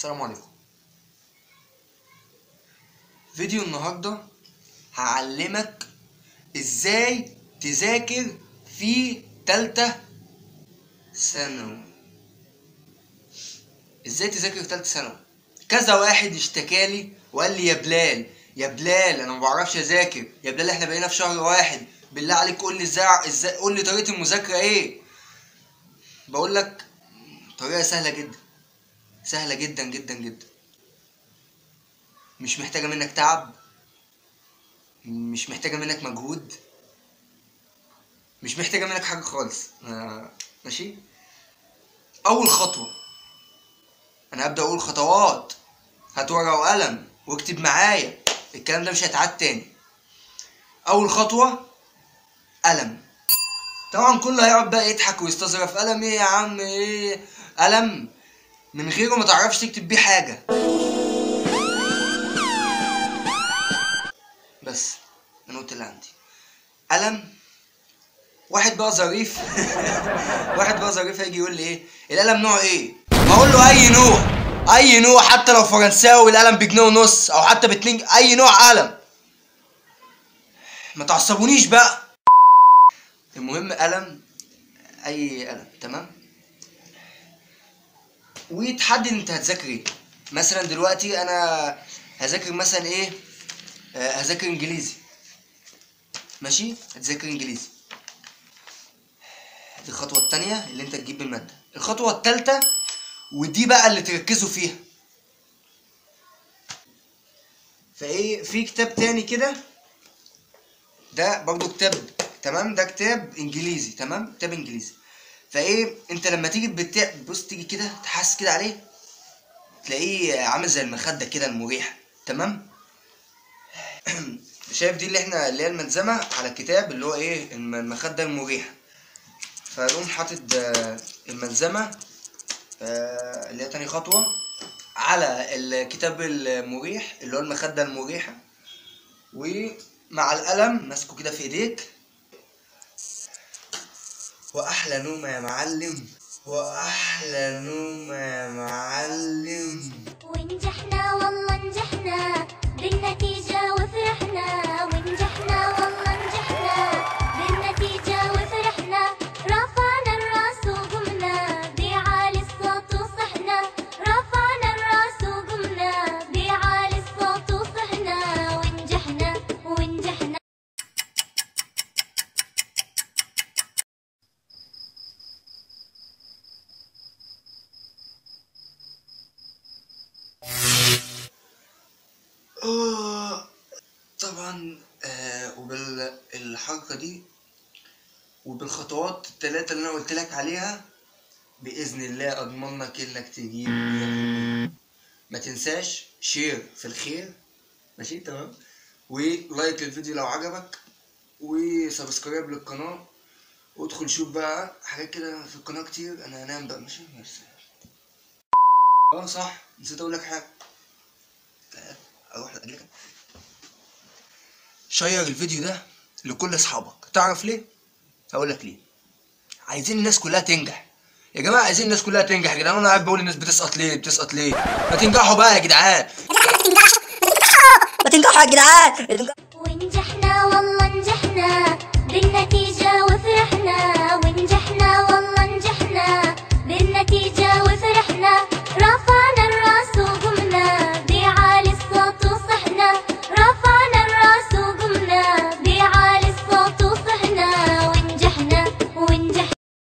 السلام عليكم فيديو النهارده هعلمك ازاي تذاكر في تالتة ثانوي ازاي تذاكر في تالتة ثانوي كذا واحد اشتكالي وقال لي يا بلال يا بلال انا ما بعرفش اذاكر يا بلال احنا بقينا في شهر واحد بالله عليك قول لي ازاي ازاي قول لي طريقه المذاكره ايه بقول لك طريقه سهله جدا سهله جدا جدا جدا مش محتاجه منك تعب مش محتاجه منك مجهود مش محتاجه منك حاجه خالص آه، ماشي اول خطوه انا هبدا اقول خطوات هات ورقه وقلم واكتب معايا الكلام ده مش هيتعاد تاني اول خطوه قلم طبعا كله هيقعد بقى يضحك ويستظرف قلم ايه يا عم ايه قلم من غيره ما تعرفش تكتب بيه حاجه بس انا قلت اللي عندي قلم واحد بقى ظريف واحد بقى ظريف هيجي يقول لي ايه القلم نوع ايه اقول له اي نوع اي نوع حتى لو فرنساوي القلم بجنيه ونص او حتى باتنين اي نوع قلم ما تعصبونيش بقى المهم قلم اي قلم تمام وتحدد انت هتذاكر ايه مثلا دلوقتي انا هذاكر مثلا ايه آه، هذاكر انجليزي ماشي هتذاكر انجليزي دي الخطوة التانية اللي انت تجيب المادة الخطوة التالتة ودي بقى اللي تركزوا فيها فايه في كتاب تاني كده ده برضو كتاب تمام ده كتاب انجليزي تمام كتاب انجليزي فايه انت لما تيجي بتاع بص تيجي كده تحس كده عليه تلاقيه عامل زي المخدة كده المريحة تمام شايف دي اللي احنا اللي هي الملزمة على الكتاب اللي هو ايه الم- المخدة المريحة فاقوم حاطط آه، الملزمة آه، اللي هي تاني خطوة على الكتاب المريح اللي هو المخدة المريحة ومع القلم ماسكه كده في ايديك واحلى نومة يا معلم واحلى نومة يا معلم ونجحنا والله نجحنا بالنتيجة وفرحنا ونجحنا والله نجحنا بالنتيجة وفرحنا رفعنا الراس وقمنا بعالي الصوت وصحنا رفعنا الراس وقمنا بعالي الصوت وصحنا ونجحنا ونجحنا آه، طبعا آه وبالحركة دي وبالخطوات التلاتة اللي انا قلت لك عليها بإذن الله أضمن لك إنك تجيب 100%. ما تنساش شير في الخير ماشي تمام ولايك للفيديو لو عجبك وسبسكرايب للقناة وادخل شوف بقى حاجات كده في القناة كتير أنا هنام بقى ماشي ماشي اه صح نسيت أقول لك حاجة اروح اجيلك شير الفيديو ده لكل اصحابك تعرف ليه هقول لك ليه عايزين الناس كلها تنجح يا جماعه عايزين الناس كلها تنجح يا جدعان انا قاعد بقول الناس بتسقط ليه بتسقط ليه ما تنجحوا بقى يا جدعان ما تنجحوا يا جدعان ونجحنا والله